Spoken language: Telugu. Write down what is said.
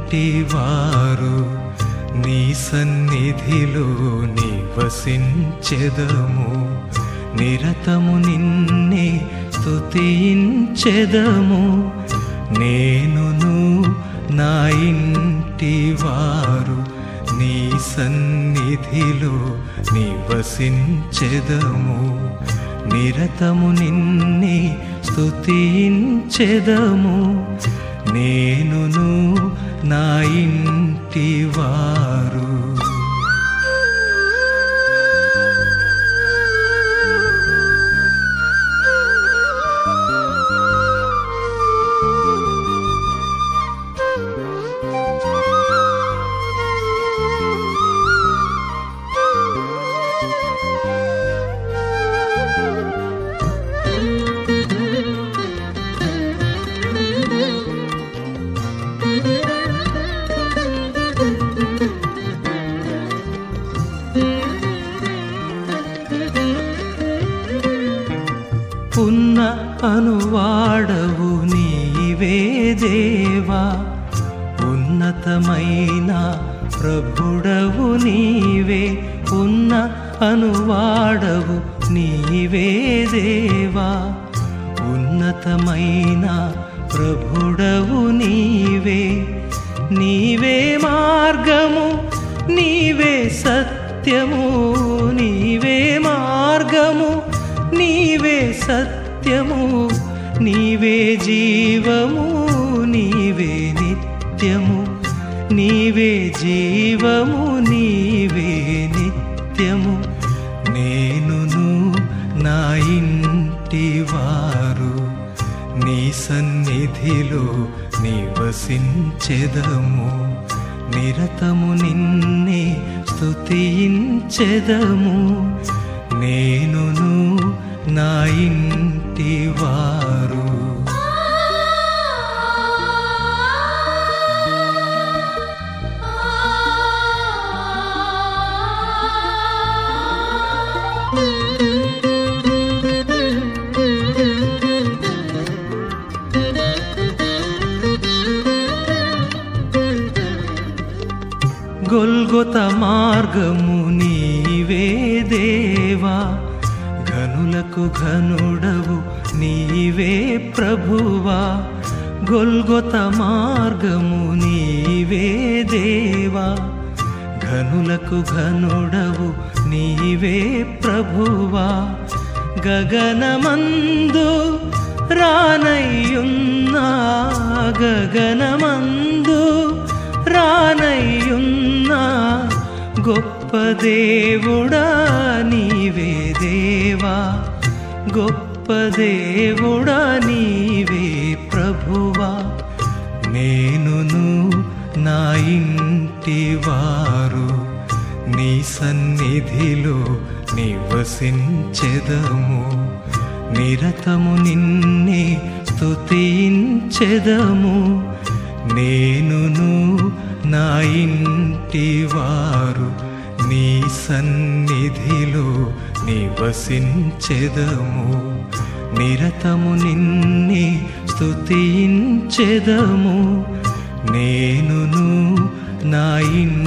ఇంటి వారు నీ సన్నిధిలో నివసించెదము నిరతము నిన్నే స్తుతించెదము నేనును నా ఇంటి వారు నీ సన్నిధిలో నివసించెదము నిరతము నిన్నే స్తుతించెదము నేనును నా ఇంటి వారు ఉన్న అనువాడవు నీవే దేవా ఉన్నతమైన ప్రభుడవు నీవే ఉన్న అనువాడవు నీవే దేవా ఉన్నతమైన ప్రభుడవు నీవే నీవే మార్గము నీవే సత్యము నీవే మార్గము నీవే సత్యము నీవే జీవము నీవే నిత్యము నీవే జీవము నీవే నిత్యము నేనును నా ఇంటి వారు నీ సన్నిధిలో నివసించెదము నిరతము నిన్నే స్తుతించెదము నేనును నా ఇంటి వారు గొల్గొత మార్గము నీవే దేవా ఘనులకు ఘనుడవు నీవే ప్రభువా గొల్గొత మార్గము నీవే దేవా ఘనులకు ఘనుడవు నీవే ప్రభువా గగనమందు రానయ్యున్నా గగనమందు రానయ్యున్నా గొప్ప దేవుడా నీవే దేవా గొప్ప దేవుడా నీవే ప్రభువా నేనును నా ఇంటి వారు నీ సన్నిధిలో నివసించెదము నిరతము నిన్నే స్తుతించెదము నేనును నా ఇంటి వారు నీ సన్నిధిలో నివసించెదము నిరతము నిన్నే స్తుతించెదము నేనును నా ఇంటి